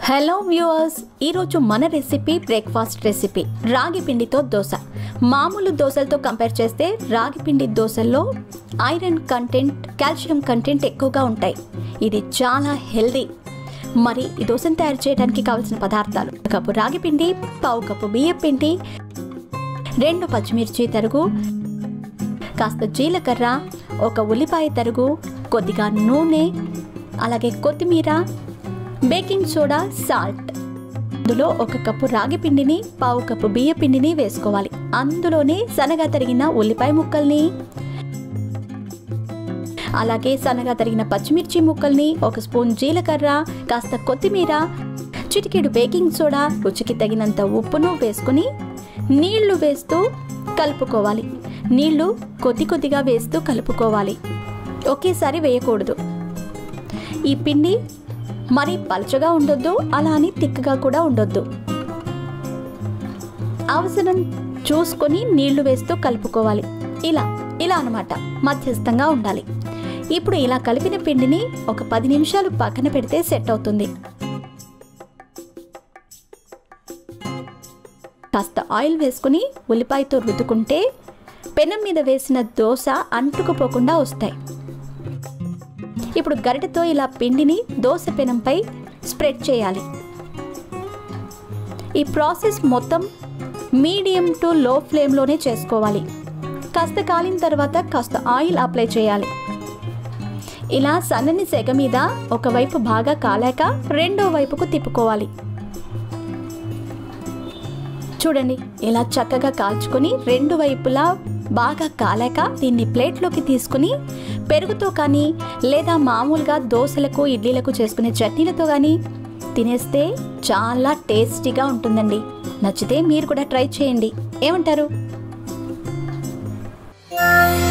hello viewers ఈరోజు మన recipe breakfast recipe రాగి పిండితో దోశ మామూలు దోశలతో కంపేర్ చేస్తే రాగి పిండి దోశల్లో ఐరన్ కంటెంట్ కాల్షియం కంటెంట్ ఎక్కువగా ఉంటాయి ఇది చాలా హెల్దీ మరి ఈ దోశను తయారు చేయడానికి కావాల్సిన పదార్థాలు ఒక కప్పు రాగి పిండి పావు కప్పు బియ్యం పిండి రెండు పచ్చిమిర్చి తరుగు కాస్త జీలకర్ర ఒక ఉల్లిపాయ తరుగు కొద్దిగా నూనె అలాగే కొత్తిమీర బేకింగ్ సోడా సాల్ట్ అందులో ఒక కప్పు రాగి పిండిని పావు కప్పు బియ్య పిండిని వేసుకోవాలి అందులోనే సన్నగా తరిగిన ఉల్లిపాయ ముక్కల్ని అలాగే సన్నగా తరిగిన పచ్చిమిర్చి ముక్కల్ని ఒక స్పూన్ జీలకర్ర కాస్త కొత్తిమీర చిటికెడు బేకింగ్ సోడా రుచికి తగినంత ఉప్పును వేసుకుని నీళ్లు వేస్తూ కలుపుకోవాలి నీళ్లు కొద్ది కొద్దిగా వేస్తూ కలుపుకోవాలి ఒకేసారి వేయకూడదు ఈ పిండి మరీ పలచగా ఉండొద్దు అలా అని తిక్కగా కూడా ఉండొద్దు అవసరం చూసుకొని నీళ్లు వేస్తూ కలుపుకోవాలి ఇలా ఇలా అనమాట మధ్యస్థంగా ఉండాలి ఇప్పుడు ఇలా కలిపిన పిండిని ఒక పది నిమిషాలు పక్కన పెడితే సెట్ అవుతుంది కాస్త ఆయిల్ వేసుకుని ఉల్లిపాయతో రుద్దుకుంటే పెనం మీద వేసిన దోశ అంటుకుపోకుండా వస్తాయి ఇప్పుడు గరిటెతో ఇలా పిండిని దోశ పెనంపై స్ప్రెడ్ చేయాలి ఈ ప్రాసెస్ మొత్తం మీడియం టు లో ఫ్లేమ్లోనే చేసుకోవాలి కాస్త కాలిన తర్వాత కాస్త ఆయిల్ అప్లై చేయాలి ఇలా సన్నని సెగ మీద ఒకవైపు బాగా కాలాక రెండో వైపుకు తిప్పుకోవాలి చూడండి ఇలా చక్కగా కాల్చుకొని రెండు వైపులా బాగా కాలాక దీన్ని ప్లేట్లోకి తీసుకుని పెరుగుతో కానీ లేదా మామూలుగా దోశలకు ఇడ్లీలకు చేసుకునే చట్నీలతో కానీ తినేస్తే చాలా టేస్టీగా ఉంటుందండి నచ్చితే మీరు కూడా ట్రై చేయండి ఏమంటారు